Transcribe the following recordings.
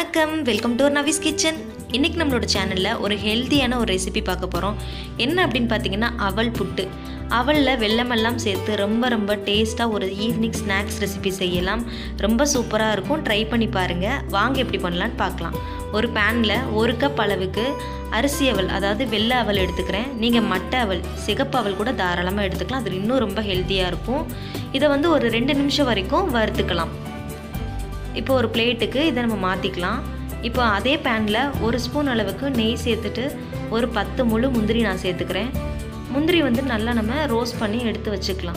வணக்கம் welcome to Navi's kitchen இன்றைக்கி நம்மளோட சேனலில் ஒரு ஹெல்த்தியான ஒரு ரெசிபி பார்க்க போகிறோம் என்ன அப்படின்னு பார்த்தீங்கன்னா அவல் புட்டு அவலில் வெள்ளமெல்லாம் சேர்த்து ரொம்ப ரொம்ப டேஸ்ட்டாக ஒரு ஈவினிங் ஸ்நாக்ஸ் ரெசிபி செய்யலாம் ரொம்ப சூப்பராக இருக்கும் ட்ரை பண்ணி பாருங்கள் வாங்க எப்படி பண்ணலான்னு பார்க்கலாம் ஒரு பேனில் ஒரு கப் அளவுக்கு அரிசி அவல் அதாவது வெள்ளை அவல் எடுத்துக்கிறேன் நீங்கள் மட்டை அவல் சிகப்பு அவல் கூட தாராளமாக எடுத்துக்கலாம் அது இன்னும் ரொம்ப ஹெல்த்தியாக இருக்கும் இதை வந்து ஒரு ரெண்டு நிமிஷம் வரைக்கும் வறுத்துக்கலாம் இப்போ ஒரு பிளேட்டுக்கு இதை நம்ம மாற்றிக்கலாம் இப்போ அதே பேனில் ஒரு ஸ்பூன் அளவுக்கு நெய் சேர்த்துட்டு ஒரு பத்து முழு முந்திரி நான் சேர்த்துக்கிறேன் முந்திரி வந்து நல்லா நம்ம ரோஸ்ட் பண்ணி எடுத்து வச்சுக்கலாம்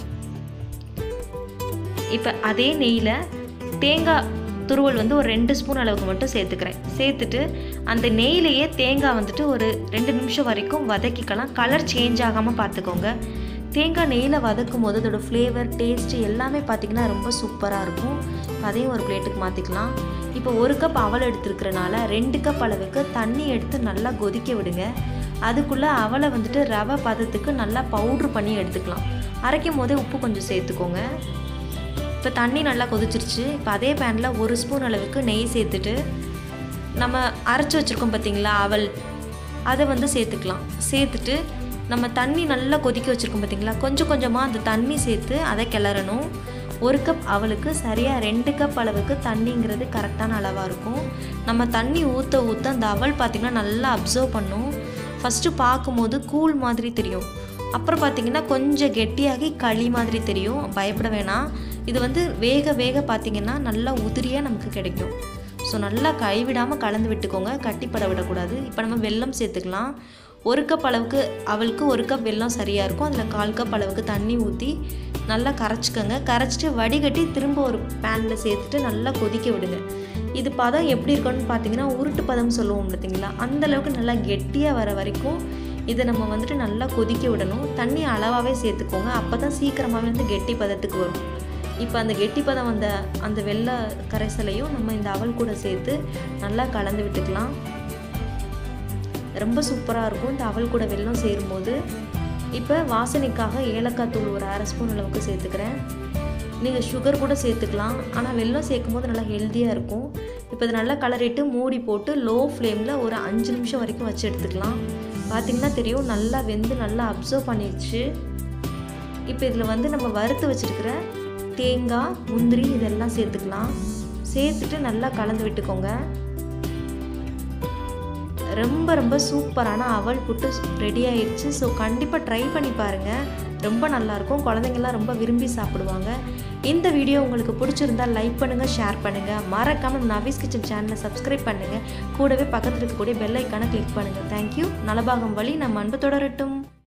இப்போ அதே நெய்யில் தேங்காய் துருவல் வந்து ஒரு ரெண்டு ஸ்பூன் அளவுக்கு மட்டும் சேர்த்துக்கிறேன் சேர்த்துட்டு அந்த நெய்யிலேயே தேங்காய் வந்துட்டு ஒரு ரெண்டு நிமிஷம் வரைக்கும் வதக்கிக்கலாம் கலர் சேஞ்ச் ஆகாமல் பார்த்துக்கோங்க தேங்காய் நெய்யில் வதக்கும் போது அதோட ஃப்ளேவர் டேஸ்ட்டு எல்லாமே பார்த்திங்கன்னா ரொம்ப சூப்பராக இருக்கும் அதையும் ஒரு பிளேட்டுக்கு மாற்றிக்கலாம் இப்போ ஒரு கப் அவல் எடுத்துருக்கிறனால ரெண்டு கப் அளவுக்கு தண்ணி எடுத்து நல்லா கொதிக்க விடுங்க அதுக்குள்ளே அவலை வந்துட்டு ரவை பதத்துக்கு நல்லா பவுட்ரு பண்ணி எடுத்துக்கலாம் அரைக்கும் போதே உப்பு கொஞ்சம் சேர்த்துக்கோங்க இப்போ தண்ணி நல்லா கொதிச்சிருச்சு இப்போ அதே பேனில் ஒரு ஸ்பூன் அளவுக்கு நெய் சேர்த்துட்டு நம்ம அரைச்சி வச்சுருக்கோம் பார்த்தீங்களா அவல் அதை வந்து சேர்த்துக்கலாம் சேர்த்துட்டு நம்ம தண்ணி நல்லா கொதிக்க வச்சுருக்கோம் பார்த்தீங்களா கொஞ்சம் கொஞ்சமாக அந்த தண்ணி சேர்த்து அதை கிளறணும் ஒரு கப் அவளுக்கு சரியாக ரெண்டு கப் அளவுக்கு தண்ணிங்கிறது கரெக்டான அளவாக இருக்கும் நம்ம தண்ணி ஊற்ற ஊற்ற அந்த அவல் பார்த்திங்கன்னா நல்லா அப்சர்வ் பண்ணும் ஃபஸ்ட்டு பார்க்கும்போது கூழ் மாதிரி தெரியும் அப்புறம் பார்த்திங்கன்னா கொஞ்சம் கெட்டியாகி களி மாதிரி தெரியும் பயப்பட வேணாம் இது வந்து வேக வேக பார்த்திங்கன்னா நல்லா உதிரியாக நமக்கு கிடைக்கும் ஸோ நல்லா கைவிடாமல் கலந்து விட்டுக்கோங்க கட்டிப்பட விடக்கூடாது இப்போ நம்ம வெல்லம் சேர்த்துக்கலாம் ஒரு கப் அளவுக்கு அவளுக்கு ஒரு கப் வெல்லம் சரியாக இருக்கும் அதில் கால் கப் அளவுக்கு தண்ணி ஊற்றி நல்லா கரைச்சிக்கோங்க கரைச்சிட்டு வடிகட்டி திரும்ப ஒரு பேனில் சேர்த்துட்டு நல்லா கொதிக்க விடுங்க இது பதம் எப்படி இருக்கும்னு பார்த்தீங்கன்னா உருட்டு பதம் சொல்லுவோம் பார்த்தீங்களா அந்தளவுக்கு நல்லா கெட்டியாக வர வரைக்கும் இதை நம்ம வந்துட்டு நல்லா கொதிக்க விடணும் தண்ணி அளவாகவே சேர்த்துக்கோங்க அப்போ தான் சீக்கிரமாகவே வந்து கெட்டி பதத்துக்கு வரும் இப்போ அந்த கெட்டி பதம் வந்த அந்த வெள்ளை கரைசலையும் நம்ம இந்த அவல் கூட சேர்த்து நல்லா கலந்து விட்டுக்கலாம் ரொம்ப சூப்பராக இருக்கும் இந்த அவல் கூட வெல்லம் சேரும்போது இப்போ வாசனைக்காக ஏலக்காய் தூள் ஒரு அரை ஸ்பூன் அளவுக்கு சேர்த்துக்கிறேன் நீங்கள் சுகர் கூட சேர்த்துக்கலாம் ஆனால் வெல்லம் சேர்க்கும் போது நல்லா ஹெல்த்தியாக இருக்கும் இப்போ இதை நல்லா கலரிட்டு மூடி போட்டு லோ ஃப்ளேமில் ஒரு அஞ்சு நிமிஷம் வரைக்கும் வச்சு எடுத்துக்கலாம் பார்த்திங்கன்னா தெரியும் நல்லா வெந்து நல்லா அப்சர்வ் பண்ணிடுச்சு இப்போ இதில் வந்து நம்ம வறுத்து வச்சுருக்கிற தேங்காய் முந்திரி இதெல்லாம் சேர்த்துக்கலாம் சேர்த்துட்டு நல்லா கலந்து விட்டுக்கோங்க ரொம்ப ரொம்ப சூப்பரான அவல் புட்டு ரெடி ஆயிடுச்சு ஸோ கண்டிப்பாக ட்ரை பண்ணி பாருங்கள் ரொம்ப நல்லாயிருக்கும் குழந்தைங்கள்லாம் ரொம்ப விரும்பி சாப்பிடுவாங்க இந்த வீடியோ உங்களுக்கு பிடிச்சிருந்தா லைக் பண்ணுங்கள் ஷேர் பண்ணுங்கள் மறக்காமல் நவிஸ் கிச்சன் சேனலை சப்ஸ்கிரைப் பண்ணுங்கள் கூடவே பக்கத்தில் இருக்கக்கூடிய பெல் ஐக்கானை கிளிக் பண்ணுங்கள் தேங்க்யூ நலபாகம் வழி நம்ம அன்பு தொடரட்டும்